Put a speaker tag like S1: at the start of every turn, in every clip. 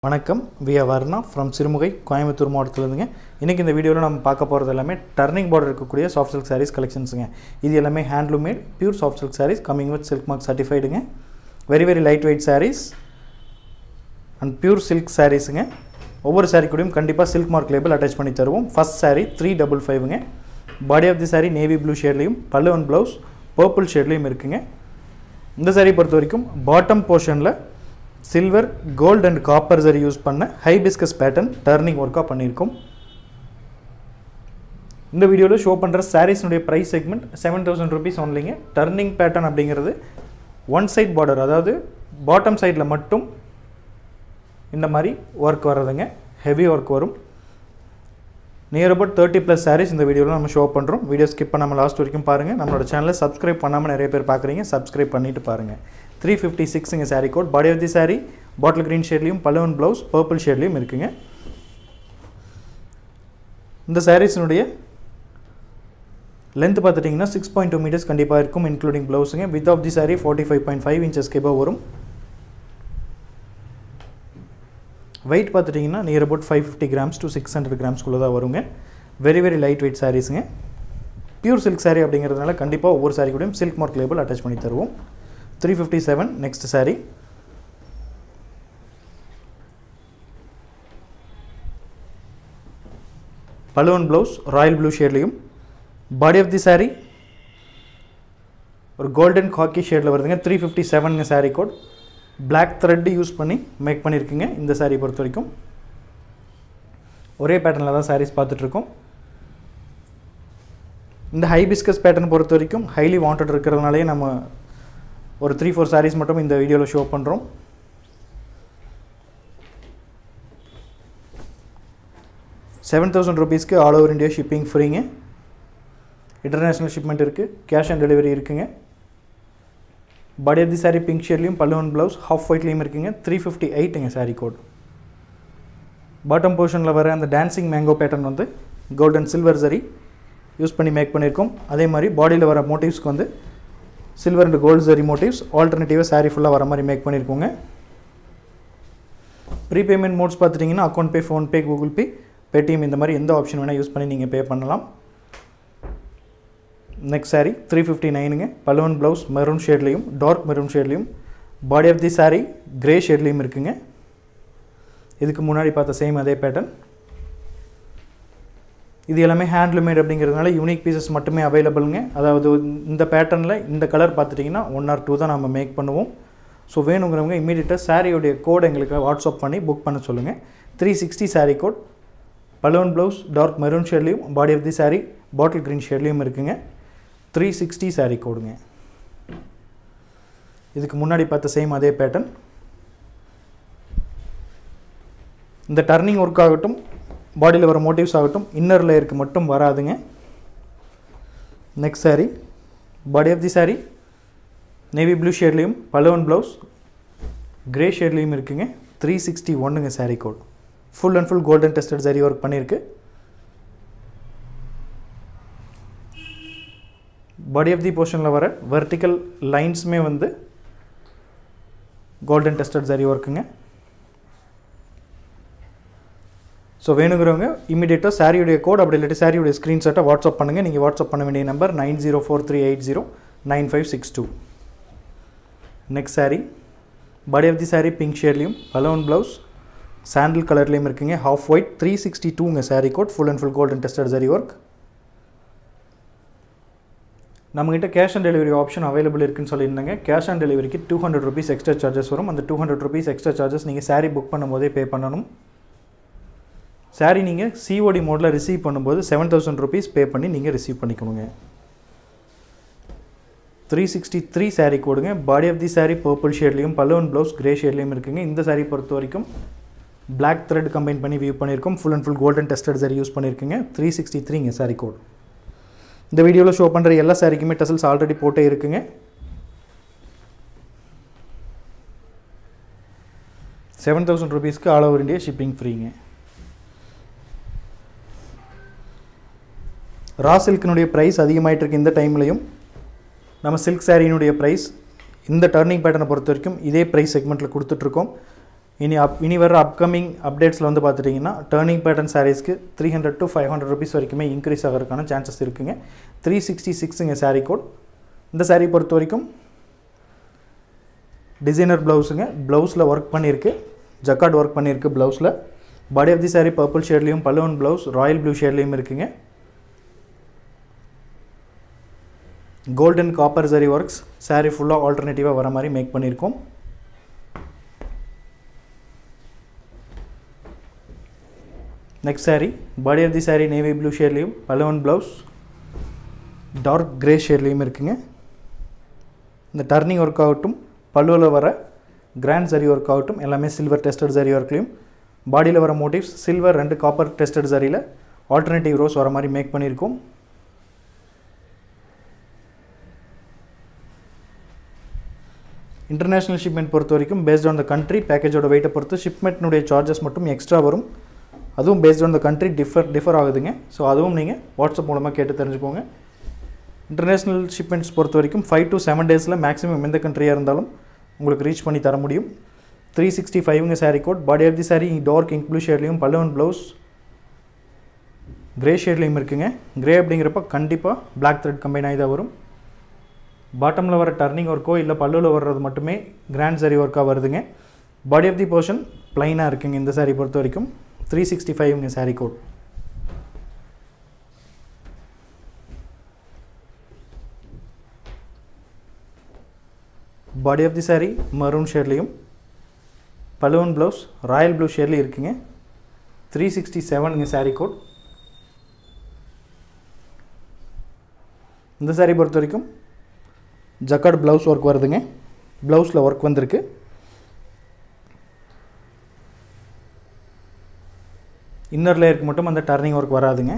S1: வணக்கம் வியா வர்ணா ஃப்ரம் சிறுமுகை கோயம்புத்தூர் மாவட்டத்துலேருந்துங்க இன்றைக்கி இந்த வீடியோவில் நம்ம பார்க்க போகிறது எல்லாமே டர்னிங் பார்டர் இருக்கக்கூடிய சாஃப்ட் சில்க் சாரீஸ் கலெக்ஷன்ஸுங்க இது எல்லாமே handloom made pure soft silk sarees coming with silk mark சர்டிஃபைடுங்க very very lightweight sarees and pure silk சாரீஸுங்க ஒவ்வொரு சாரீ கூடயும் கண்டிப்பாக சில்க் மார்க் லேபிள் அட்டாச் பண்ணி தருவோம் ஃபஸ்ட் சாரீ த்ரீ டபுள் ஃபைவ்ங்க body of the saree navy blue ஷேட்லேயும் பல்லு அண்ட் ப்ளவுஸ் பர்பிள் ஷேட்லேயும் இருக்குங்க இந்த சாரீ பொறுத்த வரைக்கும் பாட்டம் போர்ஷனில் silver gold and copper zari use பண்ண ஹைபிஸ்கஸ் பேட்டர்ன் டர்னிங் ஒர்க்காக பண்ணியிருக்கோம் இந்த வீடியோவில் ஷோ பண்ணுற சாரீஸ்னுடைய price segment seven thousand rupees ஒன்லிங்க டர்னிங் பேட்டர்ன் அப்படிங்கிறது ஒன் சைட் பார்டர் அதாவது பாட்டம் சைடில் மட்டும் இந்த மாதிரி ஒர்க் வர்றதுங்க ஹெவி ஒர்க் வரும் near about thirty plus sarees இந்த வீடியோவில் நம்ம ஷோ பண்ணுறோம் வீடியோ ஸ்கிப் பண்ணாமல் லாஸ்ட் வரைக்கும் பாருங்கள் நம்மளோட சேனலை சப்ஸ்கிரைப் பண்ணாமல் நிறைய பேர் பார்க்குறீங்க சப்ஸ்கிரைப் பண்ணிட்டு பாருங்கள் த்ரீ ஃபிஃப்டி சிக்ஸுங்க saree code body of the saree bottle green ஷேட்லேயும் பலவன் ப்ளவுஸ் பர்பிள் ஷேட்லேயும் இருக்குங்க இந்த சாரீஸினுடைய லென்த் பார்த்துட்டிங்கன்னா சிக்ஸ் பாயிண்ட் டூ மீட்டர்ஸ் கண்டிப்பாக இருக்கும் இன்க்ளூடிங் ப்ளவுஸுங்க width of the saree forty five point five inches கேபாக வரும் வெயிட் பார்த்துட்டிங்கன்னா near about five fifty grams to six hundred கிராம்ஸ்குள்ளே தான் வருங்க வெரி வெரி லைட் வெயிட் சாரீஸுங்க பியூர் சில்க் சாரீ அப்படிங்கிறதுனால கண்டிப்பாக ஒவ்வொரு சாரீ கூடயும் சில்க் மார்க் லேபிள் அட்டாச் பண்ணி தருவோம் three fifty seven next saree பலுவன் ப்ளவுஸ் ராயல் ப்ளூ ஷேட்லேயும் பாடி ஆஃப் தி சாரீ ஒரு கோல்டன் காக்கி ஷேடில் வருதுங்க த்ரீ ஃபிஃப்டி செவனுங்க saree code black thread use பண்ணி மேக் பண்ணியிருக்குங்க இந்த சாரீ பொறுத்த வரைக்கும் ஒரே பேட்டர்னில் தான் சாரீஸ் பார்த்துட்ருக்கோம் இந்த ஹைபிஸ்கஸ் பேட்டர்ன் பொறுத்த வரைக்கும் ஹைலி வாண்டட் இருக்கிறதுனாலே நம்ம ஒரு த்ரீ ஃபோர் சாரீஸ் மட்டும் இந்த வீடியோவில் ஷோ பண்ணுறோம் செவன் தௌசண்ட் ருபீஸ்க்கு ஆல் ஓவர் இந்தியா ஷிப்பிங் ஃப்ரீங்க இன்டர்நேஷ்னல் ஷிப்மெண்ட் இருக்குது கேஷ் ஆன் டெலிவரி இருக்குங்க body of the saree pink ஷேட்லேயும் பல்லுவன் ப்ளவுஸ் ஹாஃப் ஒயிட்லேயும் இருக்குங்க த்ரீ ஃபிஃப்டி எயிட்டுங்க சாரீ கோட் பாட்டம் போர்ஷனில் வர அந்த டான்சிங் மேங்கோ பேட்டர்ன் வந்து கோல்டன் சில்வர் சரி யூஸ் பண்ணி மேக் பண்ணியிருக்கோம் அதே மாதிரி பாடியில் வர மோட்டிவ்ஸ்க்கு வந்து silver and gold zari motifs ஆல்டர்னேட்டிவாக சாரீ ஃபுல்லாக வர மாதிரி மேக் பண்ணியிருக்கோங்க ப்ரீபேமெண்ட் மோட்ஸ் பார்த்துட்டிங்கன்னா account pay PhonePe Google Pay Paytm இந்த மாதிரி எந்த ஆப்ஷன் வேணால் யூஸ் பண்ணி நீங்கள் பே பண்ணலாம் நெக்ஸ்ட் சாரீ த்ரீ ஃபிஃப்டி நைனுங்க பலவன் ப்ளவுஸ் மெரூன் ஷேட்லேயும் டார்க் மெரூன் ஷேட்லேயும் body of the saree grey ஷேட்லேயும் இருக்குங்க இதுக்கு முன்னாடி பார்த்த சேம் அதே பேட்டர்ன் இது எல்லாமே ஹேண்ட்லூமேட் அப்படிங்கிறதுனால யூனிக் பீசஸ் மட்டுமே அவைலபிளுங்க அதாவது இந்த பேட்டர்னில் இந்த கலர் பார்த்துட்டிங்கன்னா ஒன் ஆர் டூ தான் நம்ம மேக் பண்ணுவோம் ஸோ வேணுங்கிறவங்க இமீடியட்டாக சாரியோடைய கோட் எங்களுக்கு வாட்ஸ்அப் பண்ணி புக் பண்ண சொல்லுங்கள் த்ரீ சிக்ஸ்டி சாரீ கோட் பலவன் ப்ளவுஸ் டார்க் மெரூன் ஷேட்லேயும் body of the saree bottle green ஷேட்லேயும் இருக்குங்க த்ரீ சிக்ஸ்டி சாரீ கோடுங்க இதுக்கு முன்னாடி பார்த்த சேம் அதே பேட்டர்ன் இந்த டர்னிங் ஒர்க் ஆகட்டும் பாடியில் வர மோட்டிவ்ஸ் ஆகட்டும் இன்னர் லேயருக்கு மட்டும் வராதுங்க next saree body of the saree navy blue ஷேட்லேயும் பலவன் ப்ளவுஸ் கிரே ஷேட்லேயும் இருக்குங்க த்ரீ சிக்ஸ்டி ஒன்றுங்க saree code full and full golden tested sari work பண்ணியிருக்கு பாடி ஆஃப் தி போர்ஷனில் வர வெர்டிக்கல் லைன்ஸுமே வந்து கோல்டன் டெஸ்டட் சாரீ ஒர்க்குங்க ஸோ வேணுங்கிறவங்க இமீடியட்டாக சாரியுடைய கோட் அப்படி இல்லாட்டி சாரியுடைய ஸ்க்ரீன்ஷாட்டை வாட்ஸ்அப் பண்ணுங்கள் நீங்கள் வாட்ஸ்அப் பண்ண வேண்டிய number nine zero four three eight zero nine five six two next saree body of the saree pink ஷேட்லேயும் பலவன் ப்ளவுஸ் சாண்டில் கலர்லேயும் இருக்குங்க ஹாஃப் ஒயிட் த்ரீ சிக்ஸ்டி டூங்க saree code full and full golden tested zari work நம்மகிட்ட cash on delivery option available இருக்குன்னு சொல்லியிருந்தாங்க cash on டெலிவரிக்கு two hundred rupees extra charges வரும் அந்த two hundred rupees extra charges நீங்கள் சாரீ புக் பண்ணும்போதே பே பண்ணணும் சாரீ நீங்கள் சிஓடி மோடில் ரிசீவ் பண்ணும்போது செவன் தௌசண்ட் ருபீஸ் பே பண்ணி நீங்கள் ரிசீவ் பண்ணிக்கணுங்க த்ரீ சிக்ஸ்டி த்ரீ சாரீ கோடுங்க body of the saree purple ஷேட்லேயும் பல்லுவன் ப்ளவுஸ் கிரே ஷேட்லேயும் இருக்குங்க இந்த சாரீ பொறுத்த வரைக்கும் பிளாக் த்ரெட் கம்பைன் பண்ணி வியூ பண்ணியிருக்கோம் full and full golden tested zari use பண்ணியிருக்குங்க த்ரீ சிக்ஸ்டி த்ரீங்க சாரீ கோட் இந்த வீடியோவில் ஷோ பண்ணுற எல்லா சாரிக்குமே டசல்ஸ் ஆல்ரெடி போட்டே இருக்குங்க செவன் தௌசண்ட் ருபீஸ்க்கு ஆல் ஓவர் இந்தியா ஷிப்பிங் ஃப்ரீங்க ரா சில்கினுடைய ப்ரைஸ் அதிகமாகிட்டு இருக்கு இந்த டைம்லையும் நம்ம சில்க் சாரியினுடைய ப்ரைஸ் இந்த டர்னிங் பேட்டர்னை பொறுத்த வரைக்கும் இதே ப்ரைஸ் செக்மெண்ட்டில் கொடுத்துட்ருக்கோம் இனி அப் இனி வர அப்கமிங் அப்டேட்ஸில் வந்து பார்த்துட்டிங்கன்னா டேர்னிங் பேட்டர்ன் சாரீஸ்க்கு three hundred to five hundred rupees வரைக்குமே இன்க்ரீஸ் ஆகிறதுக்கான சான்சஸ் இருக்குங்க த்ரீ சிக்ஸ்டி சிக்ஸுங்க சாரீ கோட் இந்த சாரீ பொறுத்த வரைக்கும் டிசைனர் ப்ளவுஸுங்க ப்ளவுஸில் ஒர்க் பண்ணியிருக்கு ஜக்கார்ட் ஒர்க் பண்ணியிருக்கு ப்ளவுஸில் body of the saree purple ஷேட்லேயும் பல்லுவன் ப்ளவுஸ் ராயல் ப்ளூ ஷேட்லேயும் இருக்குங்க golden copper zari works saree ஃபுல்லாக ஆல்டர்னேட்டிவாக வர மாதிரி மேக் பண்ணியிருக்கோம் next saree body of the saree navy blue ஷேட்லேயும் பலவன் ப்ளவுஸ் டார்க் கிரே ஷேட்லேயும் இருக்குங்க இந்த டர்னிங் ஒர்க் ஆகட்டும் பல்லுவில் வர கிராண்ட் சரி ஒர்க் ஆகட்டும் எல்லாமே சில்வர் டெஸ்டட் சரி ஒர்க்லேயும் பாடியில் வர மோட்டிவ்ஸ் சில்வர் ரெண்டு காப்பர் டெஸ்டட் சரியில் ஆல்டர்னேட்டிவ் ரோஸ் வர மாதிரி மேக் பண்ணியிருக்கோம் இன்டர்நேஷ்னல் ஷிப்மெண்ட் பொறுத்த வரைக்கும் பேஸ்ட் ஆன் த கண்ட்ரி பேக்கேஜோட வெயிட்டை பொறுத்து ஷிப்மெண்ட்னுடைய சார்ஜஸ் மட்டும் எக்ஸ்ட்ரா வரும் அதுவும் based on the country differ differ ஆகுதுங்க ஸோ அதுவும் நீங்கள் வாட்ஸ்அப் மூலமாக கேட்டு தெரிஞ்சுக்கோங்க இன்டர்நேஷ்னல் ஷிப்மெண்ட்ஸ் பொறுத்த வரைக்கும் ஃபைவ் டு செவன் டேஸில் மேக்ஸிமம் எந்த கண்ட்ரியாக இருந்தாலும் உங்களுக்கு ரீச் பண்ணி தர முடியும் த்ரீ சிக்ஸ்டி ஃபைவ்ங்க saree code body of the saree dark ink blue ஷேட்லேயும் பல்லுவன் ப்ளவுஸ் கிரே ஷேட்லேயும் இருக்குங்க கிரே அப்படிங்கிறப்ப கண்டிப்பாக பிளாக் த்ரெட் கம்பைன் ஆகி தான் வரும் பாட்டமில் வர டர்னிங் ஒர்க்கோ இல்லை பல்லுவில் வர்றது மட்டுமே கிராண்ட் சாரி ஒர்க்காக வருதுங்க பாடி ஆஃப் தி போர்ஷன் ப்ளைனாக இருக்குங்க இந்த சாரீ பொறுத்த வரைக்கும் த்ரீ சிக்ஸ்டி ஃபைவ்ங்க saree code body of the saree maroon ஷேட்லேயும் பலுவன் ப்ளவுஸ் ராயல் ப்ளூ ஷேட்லேயும் இருக்குங்க த்ரீ சிக்ஸ்டி செவனுங்க சாரீ கோட் இந்த சாரீ பொறுத்த வரைக்கும் ஜக்கார்டு ப்ளவுஸ் ஒர்க் வருதுங்க ப்ளவுஸில் ஒர்க் வந்திருக்கு இன்னர் லேயருக்கு மட்டும் அந்த டர்னிங் ஒர்க் வராதுங்க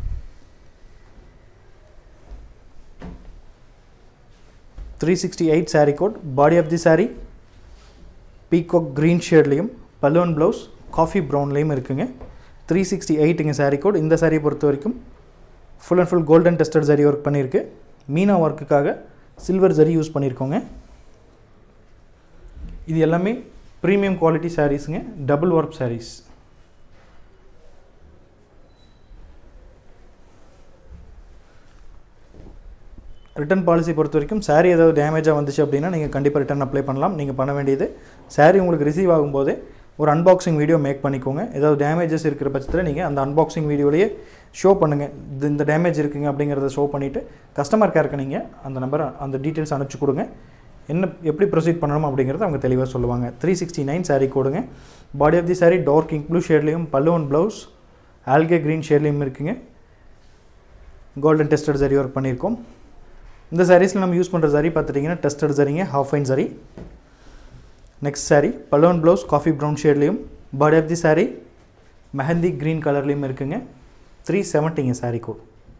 S1: three sixty eight saree code body of the saree peacock green ஷேட்லேயும் பலூன் ப்ளவுஸ் காஃபி ப்ரௌன்லேயும் இருக்குங்க த்ரீ சிக்ஸ்டி எயிட்டுங்க சாரீ கோட் இந்த சாரீ பொறுத்த வரைக்கும் full and full golden tested sari work பண்ணியிருக்கு மீனா ஒர்க்குக்காக சில்வர் ஜரி யூஸ் பண்ணியிருக்கோங்க இது எல்லாமே ப்ரீமியம் குவாலிட்டி சாரீஸுங்க double work sarees return policy பொறுத்த வரைக்கும் சாரீ ஏதாவது டேமேஜாக வந்துச்சு அப்படின்னா நீங்கள் கண்டிப்பாக ரிட்டன் அப்ளை பண்ணலாம் நீங்கள் பண்ண வேண்டியது சாரீ உங்களுக்கு ரிசீவ் ஆகும்போதே ஒரு அன்பாக்சிங் வீடியோ மேக் பண்ணிக்கோங்க ஏதாவது டேமேஜஸ் இருக்கிற பட்சத்தில் நீங்கள் அந்த அன்பாக்சிங் வீடியோலேயே ஷோ பண்ணுங்கள் இது இந்த டேமேஜ் இருக்குங்க அப்படிங்கிறத ஷோ பண்ணிவிட்டு கஸ்டமர் கேருக்கு நீங்கள் அந்த நம்பரை அந்த டீட்டெயில்ஸ் அனுப்பிச்சி கொடுங்க என்ன எப்படி ப்ரொசீட் பண்ணணும் அப்படிங்கிறத அவங்க தெளிவாக சொல்லுவாங்க த்ரீ சிக்ஸ்டி நைன் சாரீ கோடுங்க body of the saree dark ink blue ஷேட்லேயும் பல்லுவன் ப்ளவுஸ் ஆல்கே க்ரீன் ஷேட்லேயும் இருக்குங்க கோல்டன் டெஸ்டட் சரி ஒர்க் பண்ணியிருக்கோம் இந்த சாரீஸில் நம்ம யூஸ் பண்ணுற சரி பார்த்துட்டிங்கன்னா டெஸ்டட் சரிங்க half fine zari next saree பலோன் ப்ளவுஸ் காஃபி ப்ரௌன் ஷேட்லேயும் body of the saree mehndi green கலர்லேயும் இருக்குங்க த்ரீ செவன்ட்டிங்க சாரீ கோட்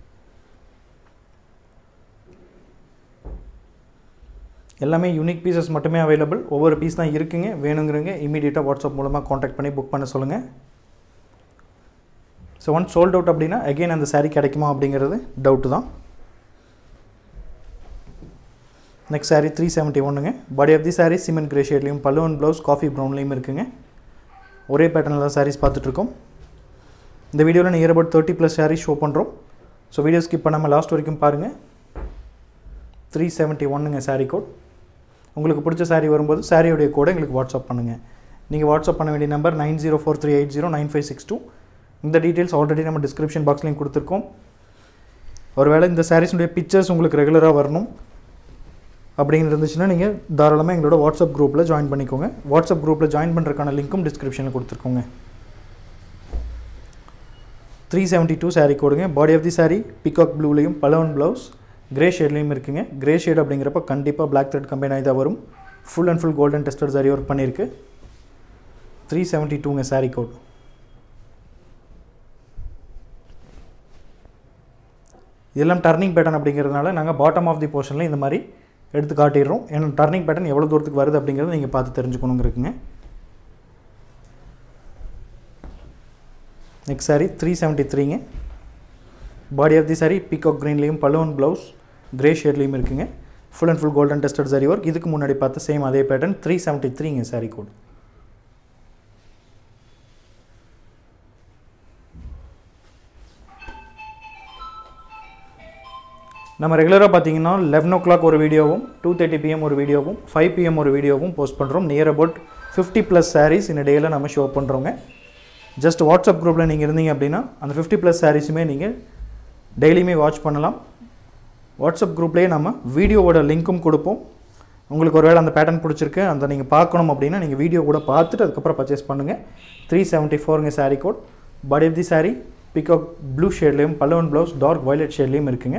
S1: எல்லாமே யூனிக் பீசஸ் மட்டுமே அவைலபிள் ஒவ்வொரு பீஸ் தான் இருக்குங்க வேணுங்கிறவங்க இமீடியட்டாக வாட்ஸ்அப் மூலமாக காண்டாக்ட் பண்ணி புக் பண்ண சொல்லுங்கள் ஸோ ஒன் சோல்ட் அவுட் அப்படின்னா அகெயின் அந்த சாரீ கிடைக்குமா அப்படிங்கிறது டவுட்டு தான் நெக்ஸ்ட் சாரீ த்ரீ செவன்ட்டி ஒன்றுங்க body of the saree cement grey ஷேட்லேயும் பல்லுவன் ப்ளவுஸ் காஃபி ப்ரௌன்லேயும் இருக்குங்க ஒரே பேட்டர்னில் தான் சாரீஸ் பார்த்துட்ருக்கோம் இந்த வீடியோவில் near about thirty plus sarees show பண்ணுறோம் ஸோ வீடியோ ஸ்கிப் பண்ணாமல் லாஸ்ட் வரைக்கும் பாருங்கள் த்ரீ செவன்ட்டி ஒன்றுங்க சாரீ கோட் உங்களுக்கு பிடிச்ச சாரீ வரும்போது சாரியோடைய கோடை எங்களுக்கு வாட்ஸ்அப் பண்ணுங்கள் நீங்கள் வாட்ஸ்அப் பண்ண வேண்டிய number nine zero four three eight zero nine five six two இந்த டீட்டெயில்ஸ் ஆல்ரெடி நம்ம டிஸ்கிரிப்ஷன் பாக்ஸ்லையும் கொடுத்துருக்கோம் ஒருவேளை இந்த சாரீஸுடைய பிக்சர்ஸ் உங்களுக்கு ரெகுலராக வரணும் அப்படிங்கிறது இருந்துச்சுன்னா நீங்கள் தாராளமாக எங்களோட வாட்ஸ்அப் குரூப்பில் ஜாயின் பண்ணிக்கோங்க வாட்ஸ்அப் குரூப்பில் ஜாயின் பண்ணுறதுக்கான லிங்க்கும் டிஸ்கிரிப்ஷனில் கொடுத்துருக்கோங்க த்ரீ செவன்ட்டி டூ சாரீ கோடுங்க body of the saree peacock ப்ளூலையும் பலவன் ப்ளவுஸ் கிரே ஷேட்லேயும் இருக்குங்க கிரே ஷேட் அப்படிங்கிறப்ப கண்டிப்பாக பிளாக் த்ரெட் கம்பெனி ஆகி தான் வரும் full and full golden tested zari work பண்ணியிருக்கு த்ரீ செவன்ட்டி டூங்க சாரீ கோட் இதெல்லாம் டர்னிங் பேட்டர்ன் அப்படிங்கிறதுனால நாங்கள் பாட்டம் ஆஃப் தி போர்ஷனில் இந்த மாதிரி எடுத்து காட்டிடுறோம் ஏன்னா டர்னிங் பேட்டர்ன் எவ்வளோ தூரத்துக்கு வருது அப்படிங்கிறத நீங்கள் பார்த்து தெரிஞ்சுக்கணுங்கிறதுங்க நெக்ஸ்ட் சாரீ த்ரீ செவன்ட்டி த்ரீங்க body of the saree peacock க்ரீன்லேயும் பலூன் ப்ளவுஸ் கிரே ஷேட்லேயும் இருக்குங்க full and full golden tested zari work இதுக்கு முன்னாடி பார்த்து சேம் அதே பேட்டர்ன் த்ரீ செவன்ட்டி த்ரீங்க சாரீ கோட் நம்ம ரெகுலராக பார்த்தீங்கன்னா லெவன் ஓ கிளாக் ஒரு வீடியோவும் டூ தேர்ட்டி பிஎம் ஒரு வீடியோவும் ஃபைவ் பிஎம் ஒரு வீடியோவும் போஸ்ட் பண்ணுறோம் near about fifty plus sarees இந்த டேயில் நம்ம ஷோ பண்ணுறோங்க ஜஸ்ட் வாட்ஸ்அப் குரூப்பில் நீங்கள் இருந்தீங்க அப்படின்னா அந்த ஃபிஃப்டி ப்ளஸ் சாரீஸுமே நீங்கள் டெய்லியுமே வாட்ச் பண்ணலாம் வாட்ஸ்அப் குரூப்லேயே நம்ம வீடியோவோட லிங்க்கும் கொடுப்போம் உங்களுக்கு ஒருவேளை அந்த பேட்டர்ன் பிடிச்சிருக்கு அந்த நீங்கள் பார்க்கணும் அப்படின்னா நீங்கள் வீடியோ கூட பார்த்துட்டு அதுக்கப்புறம் பர்ச்சேஸ் பண்ணுங்கள் த்ரீ செவன்ட்டி ஃபோருங்க saree code body of the saree peacock blue ஷேட்லேயும் பல்லவன் ப்ளவுஸ் டார்க் வயலட் ஷேட்லேயும் இருக்குங்க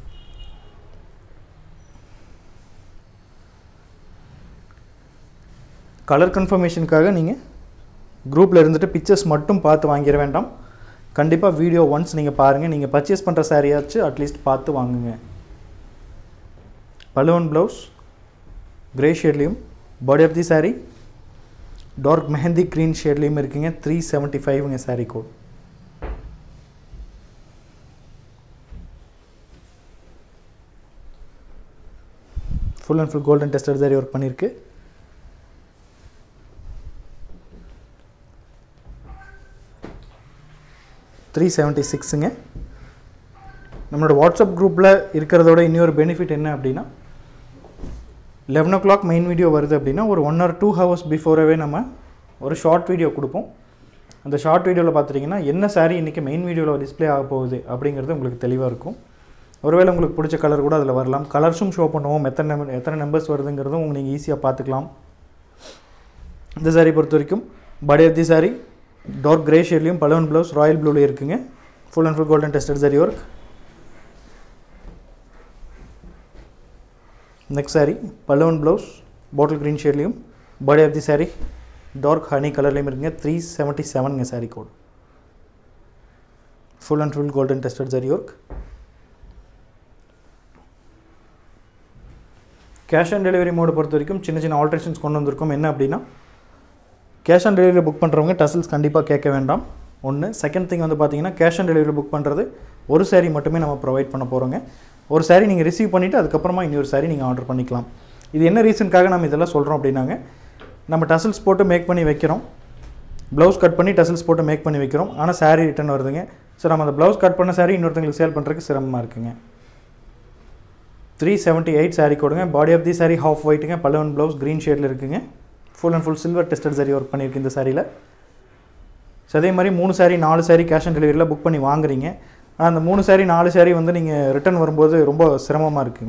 S1: கலர் கன்ஃபர்மேஷனுக்காக நீங்கள் குரூப்பில் இருந்துட்டு பிக்சர்ஸ் மட்டும் பார்த்து வாங்கிட வேண்டாம் கண்டிப்பாக வீடியோ ஒன்ஸ் நீங்கள் பாருங்கள் நீங்கள் பர்ச்சேஸ் பண்ணுற சாரியாச்சும் அட்லீஸ்ட் பார்த்து வாங்குங்க பலூன் ப்ளவுஸ் கிரே ஷேட்லேயும் body of the saree dark mehndi green ஷேட்லேயும் இருக்குங்க த்ரீ செவன்ட்டி ஃபைவ்ங்க saree code full and full golden tested zari work பண்ணியிருக்கு த்ரீ செவன்ட்டி சிக்ஸுங்க நம்மளோட வாட்ஸ்அப் குரூப்பில் இருக்கிறதோட இன்னொரு பெனிஃபிட் என்ன அப்படின்னா eleven o'clock main video வருது அப்படின்னா ஒரு ஒன் ஆர் டூ ஹவர்ஸ் பிஃபோரவே நம்ம ஒரு ஷார்ட் வீடியோ கொடுப்போம் அந்த ஷார்ட் வீடியோவில் பார்த்துட்டிங்கன்னா என்ன சாரீ இன்றைக்கி மெயின் வீடியோவில் டிஸ்ப்ளே ஆக போகுது அப்படிங்கிறது உங்களுக்கு தெளிவாக இருக்கும் ஒருவேளை உங்களுக்கு பிடிச்ச கலர் கூட அதில் வரலாம் கலர்ஸும் ஷோ பண்ணுவோம் எத்தனை நம்பர் எத்தனை நம்பர்ஸ் வருதுங்கிறதும் உங்களுக்கு நீங்கள் ஈஸியாக பார்த்துக்கலாம் இந்த சாரீ பொறுத்த வரைக்கும் body of the saree dark grey ஷேட்லேயும் பலவன் ப்ளவுஸ் ராயல் ப்ளூலேயும் இருக்குங்க full and full golden tested zari work next saree பலவன் ப்ளவுஸ் பாட்டில் க்ரீன் ஷேட்லேயும் body of the saree dark honey கலர்லேயும் இருக்குங்க த்ரீ செவன்ட்டி செவனுங்க saree code full and full golden tested zari work cash on delivery mode பொறுத்த வரைக்கும் சின்ன சின்ன ஆல்ட்ரேஷன்ஸ் கொண்டு வந்திருக்கோம் என்ன அப்படின்னா கேஷ் ஆன் டெலிவரி புக் பண்ணுறவங்க டசல்ஸ் கண்டிப்பாக கேட்க வேண்டாம் ஒன்று செகண்ட் திங் வந்து பார்த்தீங்கன்னா கேஷ் ஆன் டெலிவரி புக் பண்ணுறது ஒரு சாரீ மட்டுமே நம்ம ப்ரொவைட் பண்ண போகிறோங்க ஒரு சாரீ நீங்கள் ரிசீவ் பண்ணிவிட்டு அதுக்கப்புறமா இன்னொரு சாரீ நீங்கள் ஆர்டர் பண்ணிக்கலாம் இது என்ன ரீசனுக்காக நம்ம இதெல்லாம் சொல்கிறோம் அப்படின்னாங்க நம்ம டசல்ஸ் போட்டு மேக் பண்ணி வைக்கிறோம் ப்ளவுஸ் கட் பண்ணி டசல்ஸ் போட்டு மேக் பண்ணி வைக்கிறோம் ஆனால் சாரீ ரிட்டன் வருதுங்க ஸோ நம்ம அந்த ப்ளவுஸ் கட் பண்ண சாரீ இன்னொருத்தங்களுக்கு சேல் பண்ணுறதுக்கு சிரமமாக இருக்குங்க த்ரீ செவன்ட்டி எயிட் சாரீ கொடுங்க body of the saree half ஒயிட்டுங்க பல்லவன் ப்ளவுஸ் க்ரீன் ஷேடில் இருக்குங்க full and full silver tested zari work பண்ணியிருக்கு இந்த சாரியில் ஸோ அதே மாதிரி மூணு சாரீ நாலு சாரீ கேஷ் ஆன் டெலிவரியில் புக் பண்ணி வாங்குறீங்க ஆனால் அந்த மூணு சாரீ நாலு சாரீ வந்து நீங்கள் ரிட்டர்ன் வரும்போது ரொம்ப சிரமமாக இருக்குங்க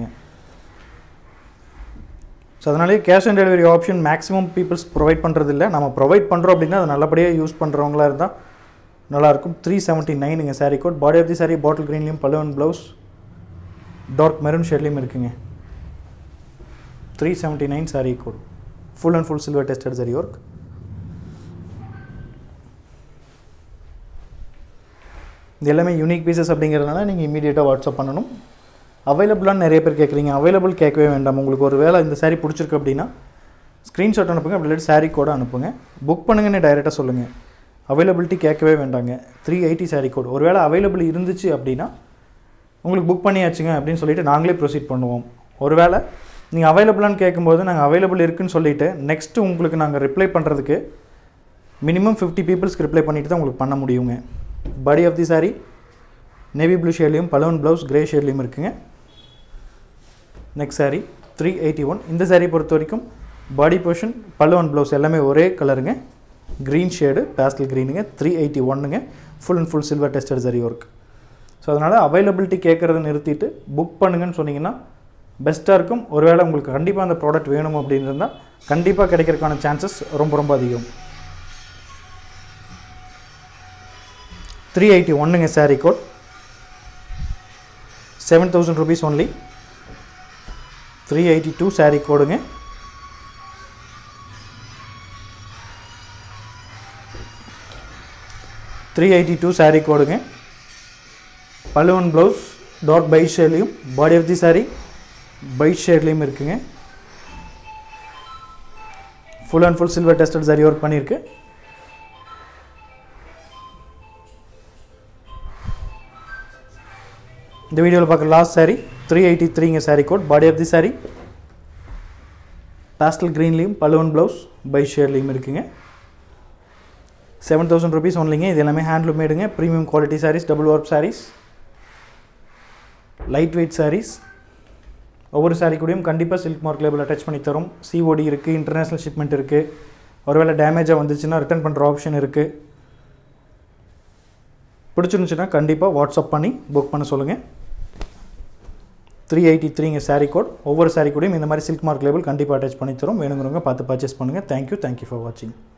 S1: ஸோ அதனாலே cash on delivery option maximum peoples provide பண்ணுறது இல்லை நம்ம ப்ரொவைட் பண்ணுறோம் அப்படின்னா அதை நல்லபடியாக யூஸ் பண்ணுறவங்களா இருந்தால் நல்லாயிருக்கும் த்ரீ செவன்ட்டி நைனுங்க saree code body of the saree bottle க்ரீன்லேயும் பல்லுவன் ப்ளவுஸ் டார்க் மெரூன் ஷேட்லேயும் இருக்குங்க three seventy nine saree code full and full silver tested zari work இது எல்லாமே யூனிக் பீசஸ் அப்படிங்கிறதுனால நீங்கள் இமீடியட்டாக வாட்ஸ்அப் பண்ணணும் அவைலபிளான்னு நிறைய பேர் கேட்குறீங்க அவைலபிள் கேட்கவே வேண்டாம் உங்களுக்கு ஒரு வேளை இந்த சாரீ பிடிச்சிருக்கு அப்படின்னா ஸ்க்ரீன்ஷாட் அனுப்புங்க அப்படி இல்லாட்டி சாரீ கோட அனுப்புங்க புக் பண்ணுங்கன்னு டைரெக்டாக சொல்லுங்கள் அவைலபிலிட்டி கேட்கவே வேண்டாங்க த்ரீ எயிட்டி சாரீ கோட் ஒரு வேளை அவைலபிள் இருந்துச்சு அப்படின்னா உங்களுக்கு புக் பண்ணியாச்சுங்க அப்படின்னு சொல்லிட்டு நாங்களே ப்ரொசீட் பண்ணுவோம் ஒருவேளை நீங்கள் அவைலபிளான்னு கேட்கும்போது நாங்கள் அவைலபிள் இருக்குன்னு சொல்லிவிட்டு நெக்ஸ்ட்டு உங்களுக்கு நாங்கள் ரிப்ளை பண்ணுறதுக்கு மினிமம் ஃபிஃப்டி பீப்புள்ஸ்க்கு ரிப்ளை பண்ணிட்டு தான் உங்களுக்கு பண்ண முடியுங்க body of the saree navy blue ஷேட்லேயும் பலவன் ப்ளவுஸ் கிரே ஷேட்லேயும் இருக்குங்க next saree three eighty one இந்த சாரீ பொறுத்த வரைக்கும் பாடி போர்ஷன் பல்லுவன் ப்ளவுஸ் எல்லாமே ஒரே கலருங்க க்ரீன் ஷேடு பேஸ்டல் க்ரீனுங்க த்ரீ எயிட்டி ஒன்னுங்க full and full silver tested zari work so அதனால் அவைலபிலிட்டி கேட்குறத நிறுத்திட்டு புக் பண்ணுங்கன்னு சொன்னீங்கன்னா பெஸ்ட்டாக இருக்கும் ஒருவேளை உங்களுக்கு கண்டிப்பாக அந்த ப்ராடக்ட் வேணும் அப்படின்னு இருந்தால் கண்டிப்பாக கிடைக்கிறதுக்கான சான்சஸ் ரொம்ப ரொம்ப அதிகம் த்ரீ எயிட்டி ஒன்றுங்க saree code seven thousand rupees only three eighty two saree கோடுங்க த்ரீ எயிட்டி டூ சாரீ கோடுங்க பல்லுவன் ப்ளவுஸ் டாட் பை ஷேட்லேயும் பாடி ஆஃப் தி சாரீ பைட் ஷேட்லேயும் இருக்குங்க full and full silver tested zari work பண்ணியிருக்கு இந்த வீடியோவில் பார்க்குற லாஸ்ட் சாரீ த்ரீ எயிட்டி த்ரீங்க saree code body of the saree pastel க்ரீன்லேயும் பல்லுவன் ப்ளவுஸ் பை ஷேட்லேயும் இருக்குங்க செவன் தௌசண்ட் ருபீஸ் ஒன்லிங்க இது எல்லாமே ஹேண்ட்லூம் மேடுங்க premium quality sarees double work sarees light weight sarees ஒவ்வொரு saree கூடயும் கண்டிப்பாக சில்க் மார்க் லேபிள் அட்டாச் பண்ணி தரும் சிஓடி இருக்குது இன்டர்நேஷ்னல் ஷிப்மெண்ட் இருக்குது ஒருவேளை டேமேஜாக வந்துச்சுன்னா ரிட்டர்ன் பண்ணுற ஆப்ஷன் இருக்குது பிடிச்சிருந்துச்சுன்னா கண்டிப்பாக வாட்ஸ்அப் பண்ணி புக் பண்ண சொல்லுங்கள் த்ரீ எயிட்டி த்ரீங்க saree கோட் ஒவ்வொரு saree கூடயும் இந்த மாதிரி சில்க் மார்க் லேபிள் கண்டிப்பாக அட்டாச் பண்ணி தரும் வேணுங்கிறவங்க பார்த்து பர்ச்சேஸ் பண்ணுங்கள் தேங்க்யூ தேங்க்யூ ஃபார் வாட்சிங்